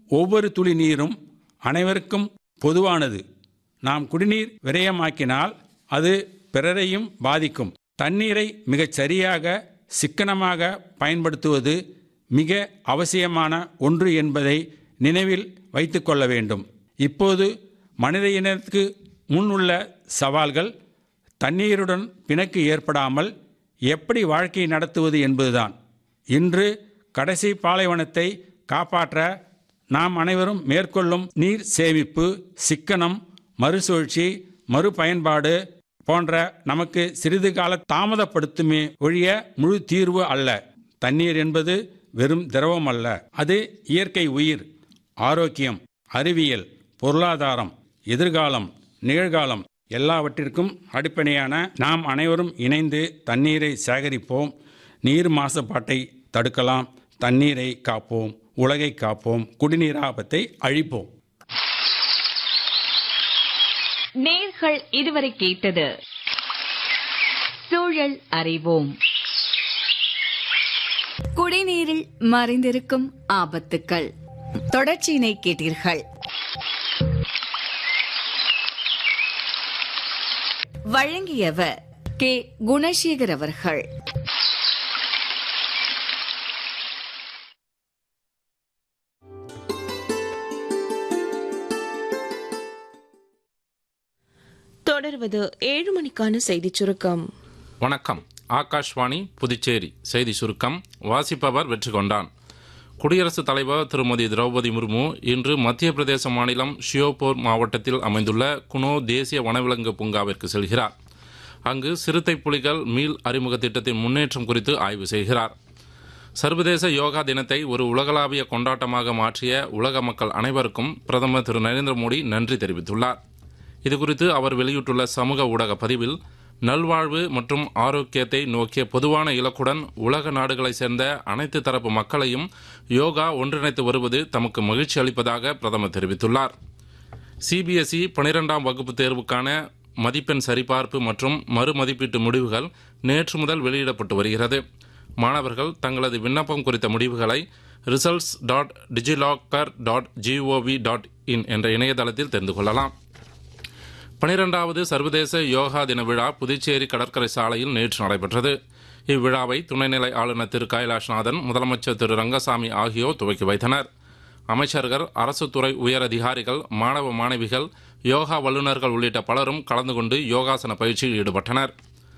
ஒவ்வொரு துளி நீரும் அனைவருக்கும் பொதுவானது நாம் குடிநீர் விரயமாக்கினால் அது பிறரையும் பாதிக்கும் தண்ணீரை மிகச் சரியாக சிக்கனமாக பயன்படுத்துவது மிக அவசியமான ஒன்று என்பதை நினைவில் வைத்துக்கொள்ள வேண்டும் இப்போது மனித இனத்துக்கு முன் உள்ள சவால்கள் தண்ணீருடன் பிணக்கு ஏற்படாமல் எப்படி வாழ்க்கை நடத்துவது என்பதுதான் இன்று கடைசி பாலைவனத்தை காப்பாற்ற நாம் அனைவரும் மேற்கொள்ளும் நீர் சேமிப்பு சிக்கனம் மறுசுழற்சி மறுபயன்பாடு போன்ற நமக்கு சிறிது கால தாமதப்படுத்துமே ஒழிய முழு தீர்வு அல்ல தண்ணீர் என்பது வெறும் திரவம் அல்ல அது இயற்கை உயிர் ஆரோக்கியம் அறிவியல் பொருளாதாரம் எதிர்காலம் நிகழ்காலம் எல்லாவற்றிற்கும் அடிப்படையான நாம் அனைவரும் இணைந்து தண்ணீரை சேகரிப்போம் நீர் மாசுபாட்டை தடுக்கலாம் தண்ணீரை காப்போம் உலகை காப்போம் குடிநீர் ஆபத்தை அழிப்போம் நேர்கள் இதுவரை கேட்டது சூழல் அறிவோம் குடிநீரில் மறைந்திருக்கும் ஆபத்துக்கள் தொடர்ச்சியினை கேட்டீர்கள் வழங்கியவர் கே குணசேகர் அவர்கள் தொடர்வது ஏழு மணிக்கான செய்திச் சுருக்கம் வணக்கம் ஆகாஷ்வாணி புதுச்சேரி செய்தி சுருக்கம் வாசிப்பவர் வெற்றி கொண்டான் குடியரசுத் தலைவர் திருமதி திரௌபதி முர்மு இன்று மத்திய பிரதேச மாநிலம் ஷியோபூர் மாவட்டத்தில் அமைந்துள்ள குனோ தேசிய வனவிலங்கு பூங்காவிற்கு செல்கிறார் அங்கு சிறுத்தை புலிகள் மீள் அறிமுக திட்டத்தின் முன்னேற்றம் குறித்து ஆய்வு செய்கிறார் சர்வதேச யோகா தினத்தை ஒரு உலகளாவிய கொண்டாட்டமாக மாற்றிய உலக மக்கள் அனைவருக்கும் பிரதமர் திரு நரேந்திர மோடி நன்றி தெரிவித்துள்ளார் இதுகுறித்து அவர் வெளியிட்டுள்ள சமூக ஊடக பதிவில் நல்வாழ்வு மற்றும் ஆரோக்கியத்தை நோக்கிய பொதுவான இலக்குடன் உலக நாடுகளைச் சேர்ந்த அனைத்து தரப்பு மக்களையும் யோகா ஒன்றிணைத்து வருவது தமக்கு மகிழ்ச்சி அளிப்பதாக பிரதமர் தெரிவித்துள்ளார் சிபிஎஸ்இ பனிரெண்டாம் வகுப்பு தேர்வுக்கான மதிப்பெண் சரிபார்ப்பு மற்றும் மறுமதிப்பீட்டு முடிவுகள் நேற்று முதல் வெளியிடப்பட்டு வருகிறது மாணவர்கள் தங்களது விண்ணப்பம் குறித்த முடிவுகளை results dot DigiLocker dot G O V dot in என்ற இணையதளத்தில் தெரிந்து கொள்ளலாம் பனிரெண்டாவது சர்வதேச யோகா தின விழா புதுச்சேரி கடற்கரை சாலையில் நேற்று நடைபெற்றது இவ்விழாவை துணைநிலை ஆளுநர் திரு கைலாஷ்நாதன் முதலமைச்சர் திரு ரங்கசாமி ஆகியோர் துவக்கி வைத்தனர் அமைச்சர்கள் அரசு துறை உயர் அதிகாரிகள் மாணவ மாணவிகள் யோகா வல்லுநர்கள் உள்ளிட்ட பலரும் கலந்து கொண்டு யோகாசன பயிற்சியில் ஈடுபட்டனர்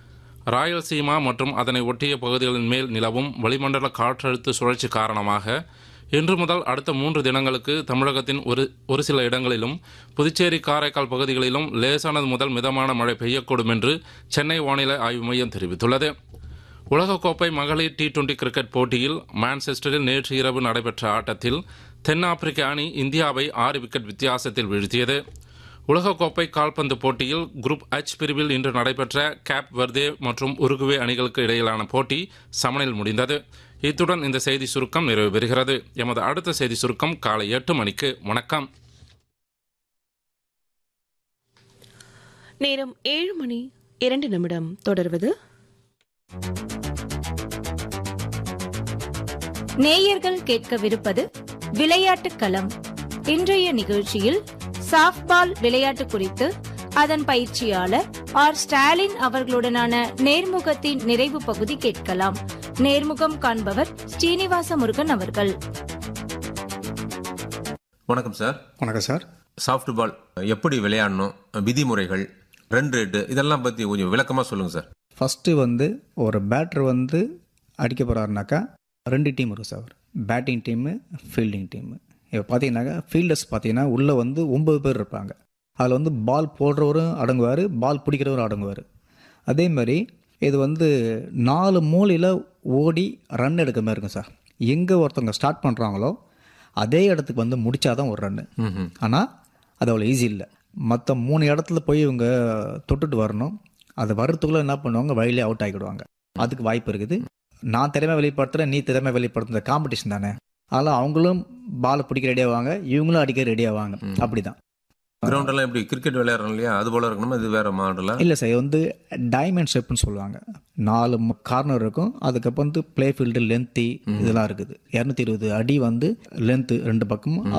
ராயல்சீமா மற்றும் அதனை ஒட்டிய பகுதிகளின் மேல் நிலவும் வளிமண்டல காற்றழுத்த சுழற்சி காரணமாக இன்று முதல் அடுத்த மூன்று தினங்களுக்கு தமிழகத்தின் ஒரு ஒரு சில இடங்களிலும் புதுச்சேரி காரைக்கால் பகுதிகளிலும் லேசானது முதல் மிதமான மழை பெய்யக்கூடும் என்று சென்னை வானிலை ஆய்வு மையம் தெரிவித்துள்ளது உலகக்கோப்பை மகளிர் டி டுவெண்டி கிரிக்கெட் போட்டியில் மான்செஸ்டரில் நேற்று இரவு நடைபெற்ற ஆட்டத்தில் தென்னாப்பிரிக்க அணி இந்தியாவை ஆறு விக்கெட் வித்தியாசத்தில் வீழ்த்தியது உலகக்கோப்பை கால்பந்து போட்டியில் குரூப் எச் பிரிவில் இன்று நடைபெற்ற கேப் வர்தே மற்றும் உருகுவே அணிகளுக்கு இடையிலான போட்டி சமனில் முடிந்தது இத்துடன் இந்த செய்தி சுருக்கம் நிறைவு பெறுகிறது எமது அடுத்த செய்தி சுருக்கம் காலை எட்டு மணிக்கு வணக்கம் நேரம் ஏழு மணி இரண்டு நிமிடம் தொடர்வது நேயர்கள் கேட்கவிருப்பது விளையாட்டுக் களம் இன்றைய நிகழ்ச்சியில் சாஃப்ட்பால் விளையாட்டு குறித்து அதன் பயிற்சியாளர் ஆர் ஸ்டாலின் அவர்களுடனான நேர்முகத்தின் நிறைவு பகுதி கேட்கலாம் நேர்முகம் காண்பவர் ஸ்ரீனிவாச முருகன் அவர்கள் வணக்கம் சார் வணக்கம் சார் சாஃப்ட் பால் எப்படி விளையாடணும் விதிமுறைகள் ரன் ரேட்டு இதெல்லாம் பற்றி கொஞ்சம் விளக்கமாக சொல்லுங்கள் சார் ஃபஸ்ட்டு வந்து ஒரு பேட்டர் வந்து அடிக்க போகிறாருனாக்கா ரெண்டு டீம் இருக்கும் sir batting team fielding team இப்போ பார்த்தீங்கன்னாக்கா ஃபீல்டர்ஸ் பார்த்தீங்கன்னா உள்ளே வந்து ஒம்பது பேர் இருப்பாங்க அதில் வந்து பால் போடுறவரும் அடங்குவார் பால் பிடிக்கிறவரும் அடங்குவார் அதே மாதிரி இது வந்து நாலு மூலையில் ஓடி ரன் எடுக்கிற மாதிரி இருக்கும் சார் எங்கே ஒருத்தவங்க ஸ்டார்ட் பண்ணுறாங்களோ அதே இடத்துக்கு வந்து முடிச்சாதான் ஒரு ரன்னு ஆனால் அது அவ்வளோ ஈஸி இல்லை மற்ற மூணு இடத்துல போய் இவங்க தொட்டுட்டு வரணும் அது வர்றதுக்குள்ளே என்ன பண்ணுவாங்க வழியிலே அவுட் ஆகிடுவாங்க அதுக்கு வாய்ப்பு இருக்குது நான் திறமை வெளிப்படுத்துகிறேன் நீ திறமை வெளிப்படுத்துகிற காம்படிஷன் தானே அதனால் அவங்களும் பாலை பிடிக்க ரெடியாவாங்க இவங்களும் அடிக்க ரெடியாவாங்க அப்படி தான் கிரவுண்டெல்லாம் எப்படி கிரிக்கெட் விளையாடுறோம் இல்லையா அது போல இருக்கணுமா இது வேற மாடலா இல்லை சார் இது வந்து டைமண்ட் ஷேப்னு சொல்லுவாங்க நாலு கார்னர் இருக்கும் அதுக்கப்புறம் வந்து பிளே ஃபீல்டு லென்த்தி இதெல்லாம் இருக்குது இரநூத்தி இருபது அடி வந்து லென்த்து ரெண்டு பக்கமும்